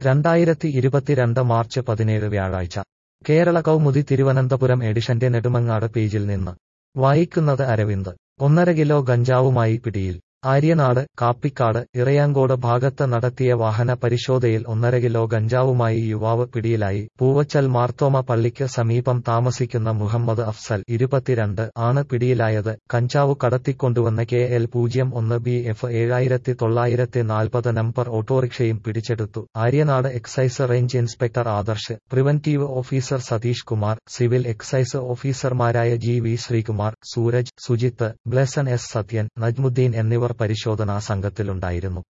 രണ്ടായിരത്തി ഇരുപത്തിരണ്ട് മാർച്ച് പതിനേഴ് വ്യാഴാഴ്ച കേരള കൗമുദി തിരുവനന്തപുരം എഡിഷന്റെ നെടുമങ്ങാട് പേജിൽ നിന്ന് വായിക്കുന്നത് അരവിന്ദ് ഒന്നര കിലോ ഗഞ്ചാവുമായി പിടിയിൽ ആര്യനാട് കാപ്പിക്കാട് ഇറയാങ്കോട് ഭാഗത്ത് നടത്തിയ വാഹന പരിശോധയിൽ ഒന്നര കിലോ ഗഞ്ചാവുമായി യുവാവ് പിടിയിലായി പൂവച്ചൽ മാർത്തോമ പള്ളിക്ക് സമീപം താമസിക്കുന്ന മുഹമ്മദ് അഫ്സൽ ഇരുപത്തിരണ്ട് ആണ് പിടിയിലായത് കഞ്ചാവ് കടത്തിക്കൊണ്ടുവന്ന കെ എൽ പൂജ്യം ഒന്ന് ബി എഫ് ഏഴായിരത്തി തൊള്ളായിരത്തി നാൽപ്പത് നമ്പർ ഓട്ടോറിക്ഷയും പിടിച്ചെടുത്തു Aryanad excise range inspector Adarsh preventive officer Satheesh Kumar civil excise ഓഫീസർമാരായ G V Sreekumar Sooraj Sujith Blessen S Sathyan Najmuddeen എന്നിവർ പരിശോധനാ സംഘത്തിലുണ്ടായിരുന്നു